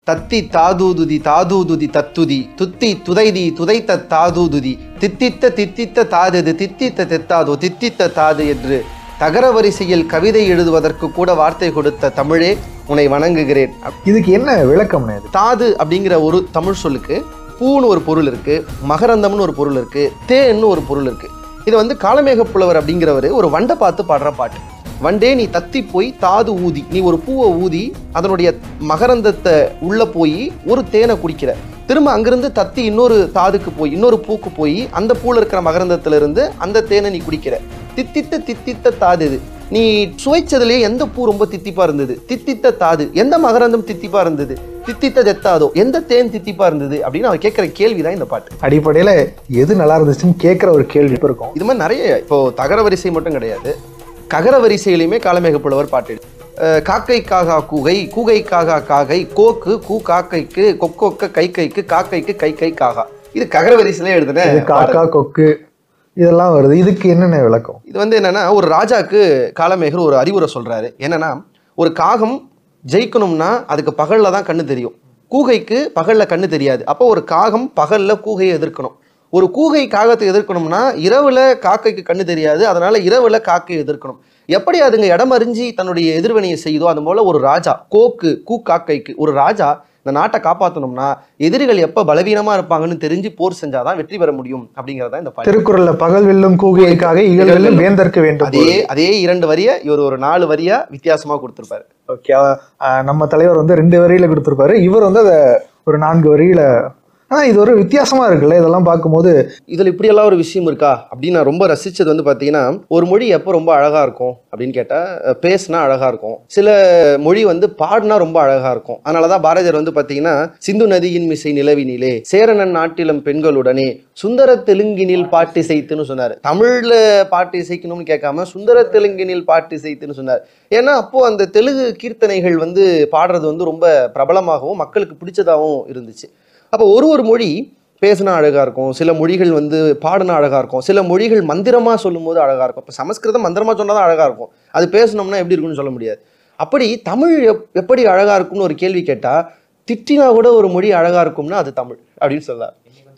தத்தி தாதூதுதி தாதூதுதி தத்துதி துத்தி துதைதி துதைத்த தாதூதுதி தித்தித்த தித்தித்த தாதது தித்தித்த தெத்தாதோ தித்தித்த தாது என்று தகர வரிசையில் கவிதை எழுதுவதற்கு கூட வார்த்தை கொடுத்த தமிழே உன்னை வணங்குகிறேன் இதுக்கு என்ன விளக்கம்னு இது தாது அப்படிங்கிற ஒரு தமிழ் சொல்லுக்கு பூன்னு ஒரு பொருள் இருக்கு மகரந்தம்னு ஒரு பொருள் இருக்கு தேன்னு ஒரு பொருள் இருக்கு இது வந்து காலமேக புலவர் அப்படிங்கிறவர் ஒரு வண்டை பார்த்து பாடுற பாட்டு வண்டே நீ தத்தி போய் தாது ஊதி நீ ஒரு பூவை ஊதி அதனுடைய மகரந்தத்தை உள்ள போய் ஒரு தேனை குடிக்கிற திரும்ப அங்கிருந்து தத்தி இன்னொரு தாதுக்கு போய் இன்னொரு பூக்கு போய் அந்த பூல இருக்கிற மகரந்தத்துல இருந்து அந்த தேனை நீ குடிக்கிற தித்தித்த தித்தித்த தாது இது நீ சுவைச்சதுலேயே எந்த பூ ரொம்ப தித்திப்பா இருந்தது தித்தித்த தாது எந்த மகரந்தம் தித்திப்பா இருந்தது தித்தித்த தெத்தாதோ எந்த தேன் தித்திப்பா இருந்தது அப்படின்னு அவர் கேட்குற கேள்வி தான் இந்த பாட்டு அடிப்படையில எது நல்லா இருந்துச்சுன்னு கேட்குற ஒரு கேள்வி இப்ப இருக்கும் இது மாதிரி நிறைய இப்போ தகர வரிசை மட்டும் கிடையாது ககர வரிசையிலையுமே காலமேக புலவர் பாட்டு எழுது. அஹ் காக்கை காகா கூகை கூகை காகா காகை கோக்கு கூ காக்கைக்கு கொக்கொக்க கை கைக்கு காக்கைக்கு கை கை காகா இது ககர வரிசையிலே எழுதுன இது காக்கா கொக்கு இதெல்லாம் வருது இதுக்கு என்னென்ன விளக்கம் இது வந்து என்னன்னா ஒரு ராஜாக்கு காலமேகர் ஒரு அறிவுரை சொல்றாரு என்னன்னா ஒரு காகம் ஜெயிக்கணும்னா அதுக்கு பகல்ல தான் கண்ணு தெரியும் கூகைக்கு பகல்ல கண்ணு தெரியாது அப்போ ஒரு காகம் பகல்ல கூகையை எதிர்க்கணும் ஒரு கூகை காகத்தை எதிர்க்கணும்னா இரவுல காக்கைக்கு கண்ணு தெரியாது அதனால இரவுல காக்கையை எதிர்க்கணும் எப்படி அதுங்க இடம் அறிஞ்சு தன்னுடைய எதிர்வினையை செய்யுதோ அது போல ஒரு ராஜா கோக்கு கூ காக்கைக்கு ஒரு ராஜா இந்த நாட்டை காப்பாற்றணும்னா எதிரிகள் எப்போ பலவீனமா இருப்பாங்கன்னு தெரிஞ்சு போர் செஞ்சாதான் வெற்றி பெற முடியும் அப்படிங்கறதா இந்த பாட்டு திருக்குறள்ல பகல் வெல்லும் கூகைக்காக இகழ் வெல்லும் வேந்தற்கு வேண்டும் அதே அதே இரண்டு வரிய இவர் ஒரு நாலு வரியா வித்தியாசமா கொடுத்திருப்பாரு ஓகே நம்ம தலைவர் வந்து ரெண்டு வரியில கொடுத்திருப்பாரு இவர் வந்து அதை ஒரு நான்கு வரியில ஆனா இது ஒரு வித்தியாசமா இருக்குல்ல இதெல்லாம் பார்க்கும்போது இதுல இப்படியெல்லாம் ஒரு விஷயம் இருக்கா அப்படின்னு நான் ரொம்ப ரசிச்சது வந்து பாத்தீங்கன்னா ஒரு மொழி எப்போ ரொம்ப அழகா இருக்கும் அப்படின்னு கேட்டா அஹ், பேசுனா அழகா இருக்கும் சில மொழி வந்து பாடினா ரொம்ப அழகா இருக்கும் அதனாலதான் பாரதியார் வந்து பாத்தீங்கன்னா சிந்து நதியின் மிசை நிலவினிலே சேரணன் நாட்டிலம் பெண்களுடனே சுந்தர தெலுங்கினில் பாட்டு இசைத்துன்னு சொன்னார் தமிழ்ல பாட்டு இசைக்கணும்னு கேட்காம சுந்தர தெலுங்கினில் பாட்டு இசைத்துன்னு சொன்னார் ஏன்னா அப்போ அந்த தெலுங்கு கீர்த்தனைகள் வந்து பாடுறது வந்து ரொம்ப பிரபலமாகவும் மக்களுக்கு பிடிச்சதாகவும் இருந்துச்சு அப்போ ஒரு ஒரு மொழி பேசினா அழகா இருக்கும் சில மொழிகள் வந்து பாடினா அழகா இருக்கும் சில மொழிகள் மந்திரமா சொல்லும்போது அழகா இருக்கும் இப்போ சமஸ்கிருதம் மந்திரமா சொன்னாதான் அழகா இருக்கும் அது பேசணும்னா எப்படி இருக்கும்னு சொல்ல முடியாது அப்படி தமிழ் எப் எப்படி அழகா இருக்கும்னு ஒரு கேள்வி கேட்டா திட்டினா கூட ஒரு மொழி அழகா இருக்கும்னா அது தமிழ் அப்படின்னு சொல்லலாம்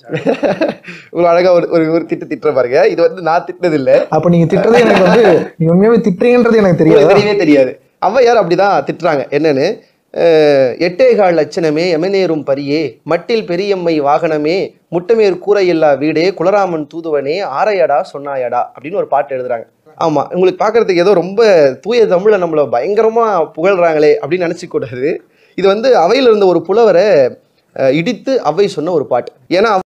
ஒரு அழகா ஒரு ஒரு ஒரு திட்டு திட்டுற பாருங்க இது வந்து நான் திட்டினது இல்ல அப்ப நீங்க திட்டுறது எனக்கு வந்து நீங்க உண்மையாவே திட்டுறீங்கன்றது எனக்கு உங்களுக்கு தெரியாது தெரியவே தெரியாது ஔவையார் அப்படிதான் திட்டுறாங்க என்னன்னு அஹ், எட்டேகால் லட்சணமே எமனேறும் பரியே மட்டில் பெரியம்மை வாகனமே முட்டமேர் கூரையில்லா வீடே குலராமன் தூதுவனே ஆரையடா சொன்னாயடா அப்படின்னு ஒரு பாட்டு எழுதுறாங்க ஆமா உங்களுக்கு பார்க்கறதுக்கு ஏதோ ரொம்ப தூய தமிழ்ல நம்மள பயங்கரமா புகழ்றாங்களே அப்படின்னு நினைச்சுக்க கூடாது இது வந்து அவையில இருந்த ஒரு புலவரை அஹ், இடித்து அவை சொன்ன ஒரு பாட்டு ஏன்னா